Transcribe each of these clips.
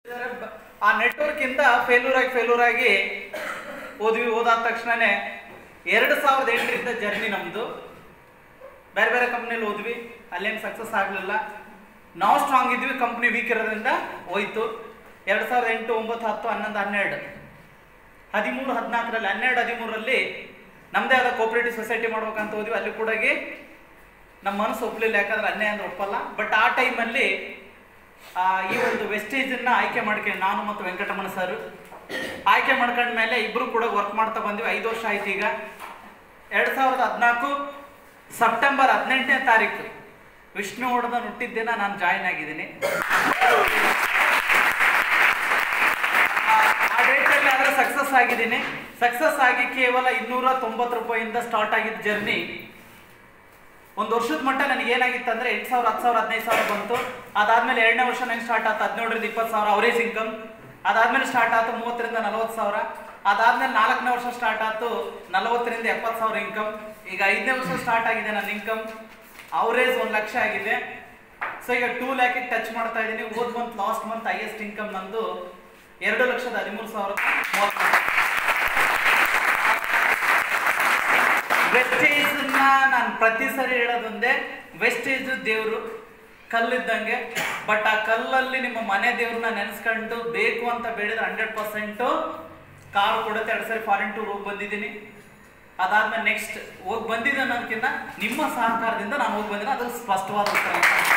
ಆ ನೆಟ್ವರ್ಕ್ ಇಂದ ಫೇಲ್ಯೂರ್ ಆಗಿ ಫೇಲ್ಯೂರ್ ಆಗಿ ಓದ್ವಿ ಓದಾದ ತಕ್ಷಣನೇ ಎರಡು ಸಾವಿರದ ಎಂಟರಿಂದ ಜರ್ನಿ ನಮ್ದು ಬೇರೆ ಬೇರೆ ಕಂಪ್ನಿಯಲ್ಲಿ ಓದ್ವಿ ಅಲ್ಲೇನು ಸಕ್ಸಸ್ ಆಗಲಿಲ್ಲ ನಾವು ಸ್ಟ್ರಾಂಗ್ ಇದ್ವಿ ಕಂಪ್ನಿ ವೀಕ್ ಇರೋದ್ರಿಂದ ಹೋಯ್ತು ಎರಡು ಸಾವಿರದ ಎಂಟು ಒಂಬತ್ತು ಹತ್ತು ಹನ್ನೊಂದು ಹನ್ನೆರಡು ಹದಿಮೂರು ಹದಿನಾಲ್ಕರಲ್ಲಿ ಹನ್ನೆರಡು ಹದಿಮೂರರಲ್ಲಿ ನಮ್ಮದೇ ಆದ ಕೋಪರೇಟಿವ್ ಸೊಸೈಟಿ ಮಾಡ್ಬೇಕಂತ ಹೋದ್ವಿ ಅಲ್ಲಿ ಕೂಡ ನಮ್ಮ ಮನಸ್ಸು ಒಪ್ಪಲಿಲ್ಲ ಯಾಕಂದ್ರೆ ಅನ್ಯಾಯ ಅಂದ್ರೆ ಒಪ್ಪಲ್ಲ ಬಟ್ ಆ ಟೈಮಲ್ಲಿ ಈ ಒಂದು ವೆಸ್ಟೇಜನ್ನ ಆಯ್ಕೆ ಮಾಡ್ಕೊಂಡು ನಾನು ಮತ್ತು ವೆಂಕಟರಮಣ ಸರ್ ಆಯ್ಕೆ ಮಾಡ್ಕೊಂಡ್ಮೇಲೆ ಇಬ್ರು ಕೂಡ ವರ್ಕ್ ಮಾಡ್ತಾ ಬಂದ್ವಿ ಐದು ವರ್ಷ ಆಯ್ತು ಈಗ ಎರಡು ಸಾವಿರದ ಹದಿನಾಲ್ಕು ಸೆಪ್ಟೆಂಬರ್ ಹದಿನೆಂಟನೇ ತಾರೀಕು ವಿಷ್ಣುವರ್ಧನ್ ಹುಟ್ಟಿದ ದಿನ ನಾನು ಜಾಯಿನ್ ಆಗಿದ್ದೀನಿ ಆ ಡೇಟಲ್ಲಿ ಆದರೆ ಸಕ್ಸಸ್ ಆಗಿದ್ದೀನಿ ಸಕ್ಸಸ್ ಆಗಿ ಕೇವಲ ಇನ್ನೂರ ತೊಂಬತ್ತು ರೂಪಾಯಿಂದ ಸ್ಟಾರ್ಟ್ ಆಗಿದ್ದ ಜರ್ನಿ ಒಂದು ವರ್ಷದ ಮಟ್ಟ ನನಗೆ ಏನಾಗಿತ್ತು ಅಂದ್ರೆ ಎಂಟು ಸಾವಿರ ಹತ್ತು ಸಾವಿರ ಹದಿನೈದು ಸಾವಿರ ಬಂತು ಅದಾದ್ಮೇಲೆ ಎರಡನೇ ವರ್ಷ ನಂಗೆ ಸ್ಟಾರ್ಟ್ ಆಯ್ತು ಹದಿನೇಳರಿಂದ ಇಪ್ಪತ್ತು ಸಾವಿರ ಅವರೇಜ್ ಇನ್ಕಮ್ ಅದಾದ್ಮೇಲೆ ಸ್ಟಾರ್ಟ್ ಆಯ್ತು ಮೂವತ್ತರಿಂದ ನಲವತ್ತು ಸಾವಿರ ಅದಾದ್ಮೇಲೆ ನಾಲ್ಕನೇ ವರ್ಷ ಸ್ಟಾರ್ಟ್ ಆಯ್ತು ನಲವತ್ತರಿಂದ ಎಪ್ಪತ್ತು ಸಾವಿರ ಇನ್ಕಮ್ ಈಗ ಐದನೇ ವರ್ಷ ಸ್ಟಾರ್ಟ್ ಆಗಿದೆ ನನ್ನ ಇನ್ಕಮ್ ಅವರೇಜ್ ಒಂದು ಲಕ್ಷ ಆಗಿದೆ ಸೊ ಈಗ ಟೂ ಲ್ಯಾಕಿಗೆ ಟಚ್ ಮಾಡ್ತಾ ಇದ್ದೀನಿ ಹೋದ್ month last month highest income ನಂದು ಎರಡು ಲಕ್ಷದ ಹದಿಮೂರು ಸಾವಿರದ ಮೂವತ್ತು ವೆಸ್ಟೇಜ್ನ ನಾನು ಪ್ರತಿ ಸರಿ ಹೇಳೋದೊಂದೇ ವೆಸ್ಟೇಜ್ ದೇವರು ಕಲ್ಲಿದ್ದಂಗೆ ಬಟ್ ಆ ಕಲ್ಲಲ್ಲಿ ನಿಮ್ಮ ಮನೆ ದೇವ್ರನ್ನ ನೆನೆಸ್ಕೊಂಡು ಬೇಕು ಅಂತ ಬೇಡಿದ್ರೆ ಹಂಡ್ರೆಡ್ ಪರ್ಸೆಂಟು ಕಾರು ಕೊಡುತ್ತೆ ಎರಡು ಸರಿ ಫಾರಿನ್ ಟೂರ್ ಹೋಗಿ ಬಂದಿದ್ದೀನಿ ಅದಾದ್ಮೇಲೆ ನೆಕ್ಸ್ಟ್ ಹೋಗಿ ಬಂದಿದ್ದೆ ಅನ್ನೋದಕ್ಕಿಂತ ನಿಮ್ಮ ಸಹಕಾರದಿಂದ ನಾನು ಹೋಗಿ ಬಂದಿದ್ದೀನಿ ಅದು ಸ್ಪಷ್ಟವಾದ ಉತ್ತರ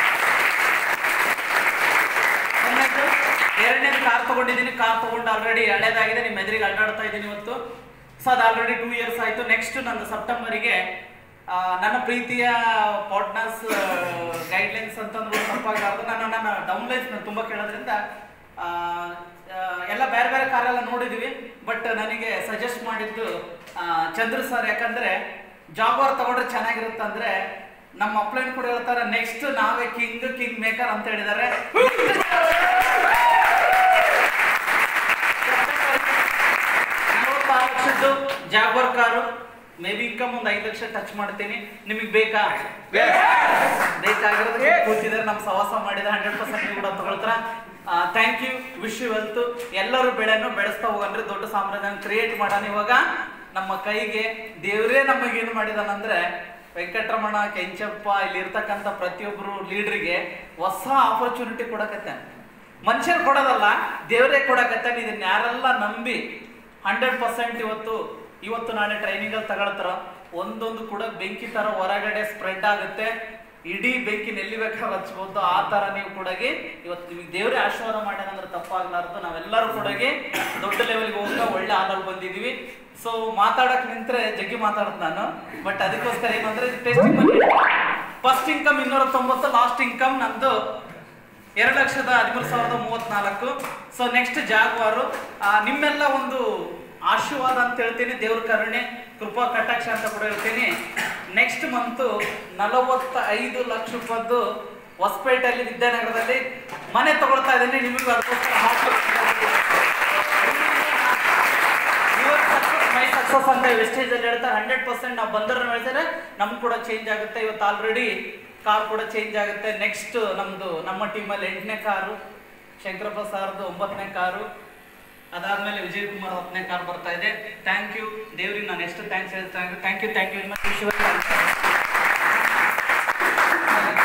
ಒಂದನೇದು ಎರಡನೇದು ಕಾರ್ ತಗೊಂಡಿದ್ದೀನಿ ಕಾರ್ ತಗೊಂಡು ಆಲ್ರೆಡಿ ಹಳೇದಾಗಿದೆ ನಿಮ್ಮ ಎದುರಿಗೆ ಅಡ್ಡಾಡ್ತಾ ಇದ್ದೀನಿ ಇವತ್ತು ಸೊ ಅದು ಆಲ್ರೆಡಿ ಟೂ ಇಯರ್ಸ್ ಆಯಿತು ನೆಕ್ಸ್ಟ್ ನಂದು ಸೆಪ್ಟೆಂಬರಿಗೆ ಆ, ನನ್ನ ಪ್ರೀತಿಯ ಪಾರ್ಟ್ನರ್ಸ್ ಗೈಡ್ಲೈನ್ಸ್ ಅಂತಂದ್ರು ತಪ್ಪಾಗಲಾರ್ದು ನಾನು ನನ್ನ ಡೌನ್ಲೈನ್ಸ್ ತುಂಬ ಕೇಳೋದ್ರಿಂದ ಆ, ಆ, ಎಲ್ಲ ಬೇರೆ ಬೇರೆ ಕಾರೆಲ್ಲ ನೋಡಿದ್ವಿ ಬಟ್ ನನಗೆ ಸಜೆಸ್ಟ್ ಮಾಡಿದ್ದು ಆ, ಚಂದ್ರ ಸರ್ ಯಾಕಂದ್ರೆ ಜಾಗ್ವಾರ್ ತಗೊಂಡ್ರೆ ಚೆನ್ನಾಗಿರುತ್ತೆ ಅಂದ್ರೆ ನಮ್ಮ ಅಪ್ಲೈನ್ ಕೂಡ ಹೇಳ್ತಾರೆ ನೆಕ್ಸ್ಟ್ ನಾವೇ ಕಿಂಗ್ ಕಿಂಗ್ ಮೇಕರ್ ಅಂತ ಹೇಳಿದ್ದಾರೆ ನಲವತ್ತಾರು ಲಕ್ಷದ್ದು Jaguar car maybe income ಒಂದು ಐದು ಲಕ್ಷ ಟಚ್ ಮಾಡ್ತೀನಿ ನಿಮಗೆ ಬೇಕಾ ಬೇಕಾಗಿರೋದಕ್ಕೆ ಕೂತಿದ್ದಾರೆ ನಮ್ಮ ಸವಾಸ ಮಾಡಿದ ಹಂಡ್ರೆಡ್ ಪರ್ಸೆಂಟ್ ಕೂಡ ತಗೊಳ್ತಾರ thank you wish you wealth ಎಲ್ಲರೂ ಬೆಳೆಯನ್ನು ಬೆಳೆಸ್ತಾ ಹೋಗಂದ್ರೆ ದೊಡ್ಡ ಸಾಮ್ರಾಜ್ಯ ಕ್ರಿಯೇಟ್ ಮಾಡೋಣ ಇವಾಗ ನಮ್ಮ ಕೈಗೆ ದೇವರೇ ನಮಗೇನು ಮಾಡಿದಾನಂದ್ರೆ ವೆಂಕಟರಮಣ ಕೆಂಚಪ್ಪ ಇಲ್ಲಿ ಇರ್ತಕ್ಕಂಥ ಪ್ರತಿಯೊಬ್ಬರು ಲೀಡ್ರಿಗೆ ಹೊಸ ಆಪರ್ಚುನಿಟಿ ಕೊಡಕತ್ತೆ ಮನುಷ್ಯರು ಕೊಡೋದಲ್ಲ ದೇವರೇ ಕೊಡಕತ್ತಾನೆ ಇದನ್ನ ಯಾರೆಲ್ಲ ನಂಬಿ ಹಂಡ್ರೆಡ್ ಪರ್ಸೆಂಟ್ ಇವತ್ತು ಇವತ್ತು ನಾಳೆ ಟ್ರೈನಿಂಗಲ್ಲಿ ತಗೊಳ್ತಾರ ಒಂದೊಂದು ಕೂಡ ಬೆಂಕಿ ತರ ಹೊರಗಡೆ ಸ್ಪ್ರೆಡ್ ಆಗುತ್ತೆ ಇಡೀ ಬೆಂಕಿನ ಎಲ್ಲಿ ಬೇಕಾದ್ರೆ ಹಚ್ಬೋದು ಆ ತರ ನೀವು ಕೂಡ ಇವತ್ತು ನಿಮಗೆ ದೇವರೇ ಆಶೀರ್ವಾದ ಮಾಡ್ಯಾನಂದ್ರೆ ತಪ್ಪಾಗ್ಲಾರ್ದು ನಾವೆಲ್ಲರೂ ಕೂಡ ದೊಡ್ಡ ಲೆವೆಲ್ಗೆ ಹೋಗ್ತಾ ಒಳ್ಳೆ ಆದಲ್ಲಿ ಬಂದಿದೀವಿ ಸೊ ಮಾತಾಡಕ್ ನಿಂತ್ರೆ ಜಗ್ಗಿ ಮಾತಾಡ್ದು ನಾನು ಬಟ್ ಅದಕ್ಕೋಸ್ಕರ ಏನಂದ್ರೆ ಟೆಸ್ಟಿಂಗ್ ಫಸ್ಟ್ ಇನ್ಕಮ್ ಇನ್ನೂರ ತೊಂಬತ್ತು ಲಾಸ್ಟ್ ಇನ್ಕಮ್ ನಂದು ಎರಡು ಲಕ್ಷದ ಹದಿಮೂರು ಸಾವಿರದ ಮೂವತ್ನಾಲ್ಕು ಸೊ ನೆಕ್ಸ್ಟ್ ಜಾಗ್ವಾರು ಆ, ನಿಮ್ಮೆಲ್ಲ ಒಂದು ಆಶೀರ್ವಾದ ಅಂತ ಹೇಳ್ತೀನಿ ದೇವ್ರ ಕರುಣೆ ಕೃಪಾ ಕಟಾಕ್ಷ ಅಂತ ಕೂಡ ಹೇಳ್ತೀನಿ ನೆಕ್ಸ್ಟ್ ಮಂತು ನಲವತ್ತ ಐದು ಲಕ್ಷ ರೂಪಾಯ್ದು ಹೊಸಪೇಟೆಯಲ್ಲಿ ವಿದ್ಯಾನಗರದಲ್ಲಿ ಮನೆ ತಗೊಳ್ತಾ ಇದ್ದೀನಿ ನಿಮಗೂ ಅದಕ್ಕೋಸ್ಕರ ಮೈ ಸಕ್ಸಸ್ ಅಂತ ವೆಸ್ಟೇಜ್ ಅಲ್ಲಿ ಹೇಳ್ತಾರೆ ಹಂಡ್ರೆಡ್ ಪರ್ಸೆಂಟ್ ನಾವು ಬಂದ್ರೆ ಹೇಳ್ತಾರೆ ನಮ್ಗೆ ಕೂಡ ಚೇಂಜ್ ಆಗುತ್ತೆ ಇವತ್ತು ಆಲ್ರೆಡಿ ಕಾರ್ ಕೂಡ ಚೇಂಜ್ ಆಗುತ್ತೆ ನೆಕ್ಸ್ಟ್ ನಮ್ದು ನಮ್ಮ ಟೀಮಲ್ಲಿ ಎಂಟನೇ ಕಾರು ಶಂಕರಪ್ಪ ಸಾರ್ದು ಒಂಬತ್ತನೇ ಕಾರು ಅದಾದ್ಮೇಲೆ ವಿಜಯ್ ಕುಮಾರ್ ಹತ್ತನೇ ಕಾರ್ ಬರ್ತಾ ಇದೆ ಥ್ಯಾಂಕ್ ಯು ದೇವ್ರಿಗೆ ನಾನು ಎಷ್ಟು ಥ್ಯಾಂಕ್ಸ್ ಹೇಳ್ತಾ thank you thank you very much